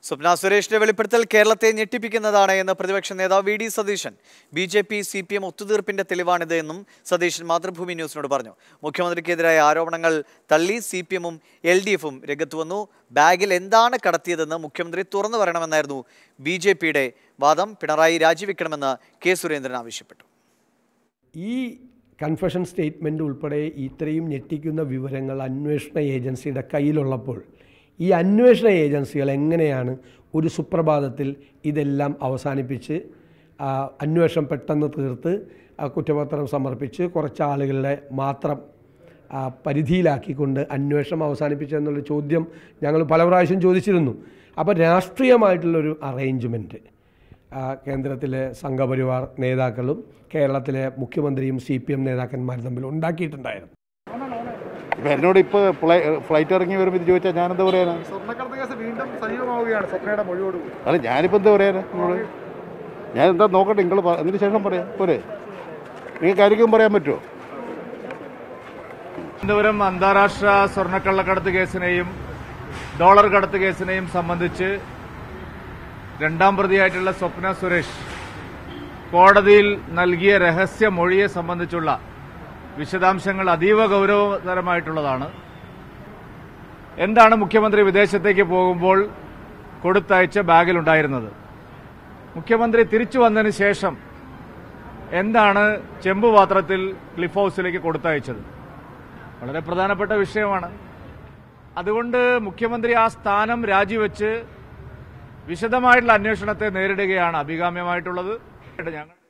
സ്വപ്ന സുരേഷിന്റെ വെളിപ്പെടുത്തൽ കേരളത്തെ ഞെട്ടിപ്പിക്കുന്നതാണ് എന്ന് പ്രതിപക്ഷ നേതാവ് V D Satheesan B J P C P M ഒത്തുതീർപ്പിന്റെ തെളിവാണിത് എന്നും സതീശൻ മാതൃഭൂമി ന്യൂസിനോട് പറഞ്ഞു മുഖ്യമന്ത്രിക്കെതിരായ ആരോപണങ്ങൾ തള്ളി സി പി എമ്മും എൽ ഡി എഫും രംഗത്ത് വന്നു ബാഗിൽ എന്താണ് കടത്തിയതെന്ന് മുഖ്യമന്ത്രി തുറന്നു പറയണമെന്നായിരുന്നു ബി ജെ പിയുടെ വാദം പിണറായി രാജിവെക്കണമെന്ന് കെ സുരേന്ദ്രൻ ആവശ്യപ്പെട്ടു ഈ കൺഫഷൻ സ്റ്റേറ്റ്മെൻ്റ് ഉൾപ്പെടെ ഇത്രയും ഞെട്ടിക്കുന്ന വിവരങ്ങൾ അന്വേഷണ ഏജൻസിയുടെ കയ്യിലുള്ളപ്പോൾ ഈ അന്വേഷണ ഏജൻസികൾ എങ്ങനെയാണ് ഒരു സുപ്രഭാതത്തിൽ ഇതെല്ലാം അവസാനിപ്പിച്ച് ആ, അന്വേഷണം പെട്ടെന്ന് തീർത്ത് ആ, കുറ്റപത്രം സമർപ്പിച്ച് കുറച്ച് ആളുകളുടെ മാത്രം ആ, പരിധിയിലാക്കിക്കൊണ്ട് അന്വേഷണം അവസാനിപ്പിച്ചെന്നുള്ള ചോദ്യം ഞങ്ങൾ പല പ്രാവശ്യം ചോദിച്ചിരുന്നു അപ്പോൾ രാഷ്ട്രീയമായിട്ടുള്ളൊരു അറേഞ്ച്മെൻറ്റ് കേന്ദ്രത്തിലെ സംഘപരിവാർ നേതാക്കളും കേരളത്തിലെ മുഖ്യമന്ത്രിയും സി പി എം നേതാക്കന്മാരും തമ്മിൽ ഉണ്ടാക്കിയിട്ടുണ്ടായിരുന്നു ഇപ്പം എന്നോട് ഇപ്പോൾ ഫ്ലൈറ്റ് ഇറങ്ങി വരുമ്പോൾ ഇത് ചോദിച്ചാൽ ഞാനെന്താ പറയാനാ സ്വർണ്ണക്കടത്ത് കേസ് വീണ്ടും സജീവമാവുകയാണ് സ്വപ്നയുടെ മൊഴിയോടുകൂടി അല്ല ഞാനിപ്പോൾ എന്താ പറയാനാ നിങ്ങളോട് ഞാൻ എന്താ നോക്കട്ടെ നിങ്ങൾ അതിന് ശേഷം പറയാം പോരെ നിങ്ങൾക്ക് ആയിരിക്കും പറയാൻ പറ്റുമോ തിരുവനന്തപുരം അന്താരാഷ്ട്ര സ്വർണ്ണക്കള്ളക്കടത്ത് കേസിനെയും ഡോളർ കടത്ത് കേസിനെയും സംബന്ധിച്ച് രണ്ടാം പ്രതിയായിട്ടുള്ള സ്വപ്ന സുരേഷ് കോടതിയിൽ നൽകിയ രഹസ്യ മൊഴിയെ സംബന്ധിച്ചുള്ള വിശദാംശങ്ങൾ അതീവ ഗൗരവതരമായിട്ടുള്ളതാണ് എന്താണ് മുഖ്യമന്ത്രി വിദേശത്തേക്ക് പോകുമ്പോൾ കൊടുത്തയച്ച ബാഗിലുണ്ടായിരുന്നത് മുഖ്യമന്ത്രി തിരിച്ചു വന്നതിന് ശേഷം എന്താണ് ചെമ്പുപാത്രത്തിൽ ക്ലിഫ് ഹൌസിലേക്ക് കൊടുത്തയച്ചത് വളരെ പ്രധാനപ്പെട്ട വിഷയമാണ് അതുകൊണ്ട് മുഖ്യമന്ത്രി ആ സ്ഥാനം രാജിവെച്ച് വിശദമായിട്ടുള്ള അന്വേഷണത്തെ നേരിടുകയാണ് അഭികാമ്യമായിട്ടുള്ളത് ഞങ്ങൾ